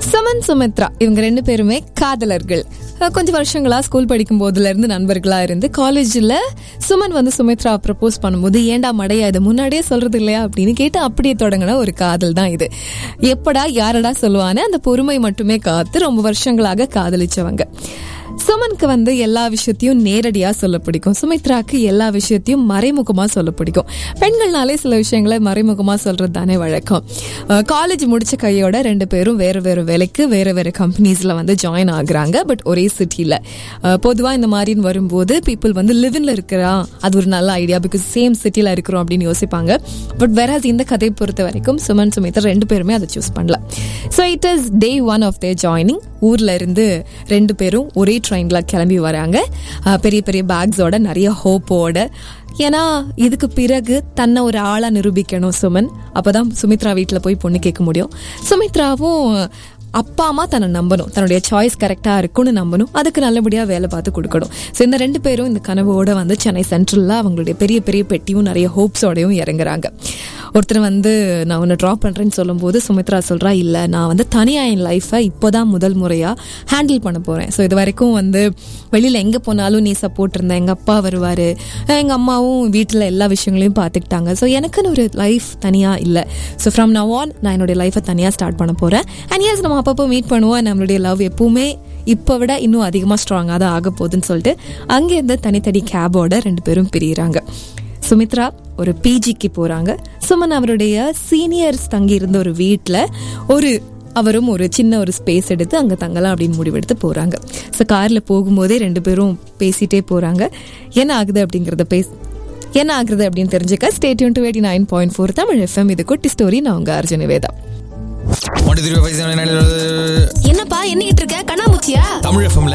சுமன் சுமித்ரா இவங்க ரெண்டு பேருமே காதலர்கள் அஹ் கொஞ்சம் வருஷங்களா ஸ்கூல் படிக்கும் போதுல இருந்து நண்பர்களா இருந்து காலேஜ்ல சுமன் வந்து சுமித்ரா ப்ரப்போஸ் பண்ணும்போது ஏண்டா மடையா இது முன்னாடியே சொல்றது இல்லையா அப்படின்னு கேட்டு அப்படியே தொடங்கின ஒரு காதல் தான் இது எப்படா யாரடா சொல்லுவான்னு அந்த பொறுமை மட்டுமே காத்து ரொம்ப வருஷங்களாக காதலிச்சவங்க சுமனுக்கு வந்து எல்லா விஷயத்தையும் நேரடியா சொல்ல பிடிக்கும் சுமித்ராக்கு எல்லா விஷயத்தையும் மறைமுகமா சொல்ல பிடிக்கும் பெண்கள்னாலே சில விஷயங்களை மறைமுகமா சொல்றது தானே வழக்கம் காலேஜ் முடிச்ச கையோட ரெண்டு பேரும் வேற வேற வேலைக்கு வேற வேற கம்பெனிஸ்ல வந்து ஜாயின் ஆகுறாங்க பட் ஒரே சிட்டில பொதுவா இந்த மாதிரின்னு வரும்போது பீப்புள் வந்து லிவின்ல இருக்கிறா அது ஒரு நல்ல ஐடியா பிகாஸ் சேம் சிட்டில இருக்கிறோம் அப்படின்னு யோசிப்பாங்க பட் வேற இந்த கதையை பொறுத்த வரைக்கும் சுமன் சுமித்ரா ரெண்டு பேருமே அதை சூஸ் பண்ணல so it is day one of their joining ஊர்ல இருந்து ரெண்டு பேரும் ஒரே ட்ரெயின்ல கிளம்பி வராங்க அஹ் பெரிய பெரிய பேக்ஸோட நிறைய ஹோப்போட ஏன்னா இதுக்கு பிறகு தன்னை ஒரு ஆளா நிரூபிக்கணும் சுமன் அப்பதான் சுமித்ரா வீட்டில் போய் பொண்ணு கேட்க முடியும் சுமித்ராவும் அப்பா அம்மா தன்னை நம்பணும் தன்னுடைய சாய்ஸ் கரெக்டாக இருக்கும்னு நம்பணும் அதுக்கு நல்லபடியாக வேலை பார்த்து கொடுக்கணும் ஸோ இந்த ரெண்டு பேரும் இந்த கனவோட வந்து சென்னை சென்ட்ரலில் அவங்களுடைய பெரிய பெரிய பெட்டியும் நிறைய ஹோப்ஸோடையும் இறங்குறாங்க ஒருத்தர் வந்து நான் உன்னை ட்ராப் பண்ணுறேன்னு சொல்லும்போது சுமித்ரா சொல்கிறா இல்லை நான் வந்து தனியாக என் லைஃப்பை இப்போ தான் முதல் முறையாக ஹேண்டில் பண்ண போகிறேன் ஸோ இது வரைக்கும் வந்து வெளியில் எங்கே போனாலும் நீ சப்போர்ட் இருந்த எங்கள் அப்பா வருவார் எங்கள் அம்மாவும் வீட்டில் எல்லா விஷயங்களையும் பார்த்துக்கிட்டாங்க ஸோ எனக்குன்னு ஒரு லைஃப் தனியாக இல்லை ஸோ ஃப்ரம் நவ் ஆன் நான் என்னுடைய லைஃப்பை தனியாக ஸ்டார்ட் பண்ண போகிறேன் அண்ட் எஸ் நம்ம அப்பப்போ மீட் பண்ணுவோம் நம்மளுடைய லவ் எப்பவுமே இப்போ விட இன்னும் அதிகமாக ஸ்ட்ராங்காக தான் ஆக போகுதுன்னு சொல்லிட்டு அங்கேருந்து தனித்தனி கேபோட ரெண்டு பேரும் பிரியிறாங்க சுமித்ரா ஒரு பிஜிக்கு போறாங்க சுமன் அவருடைய சீனியர்ஸ் தங்கி இருந்த ஒரு வீட்டில் ஒரு அவரும் ஒரு சின்ன ஒரு ஸ்பேஸ் எடுத்து அங்கே தங்கலாம் அப்படின்னு முடிவெடுத்து போகிறாங்க ஸோ காரில் போகும்போதே ரெண்டு பேரும் பேசிட்டே போகிறாங்க என்ன ஆகுது அப்படிங்கிறத பேச என்ன ஆகுது அப்படின்னு தெரிஞ்சுக்க stay tuned to eighty nine point four Tamil FM இது குட்டி ஸ்டோரி நான் உங்கள் அர்ஜுன வேதா ஒன்று திருப்பி பைசா என்னப்பா என்னிட்டு இருக்க கண்ணாமூச்சியா தமிழ் எஃப்எம்ல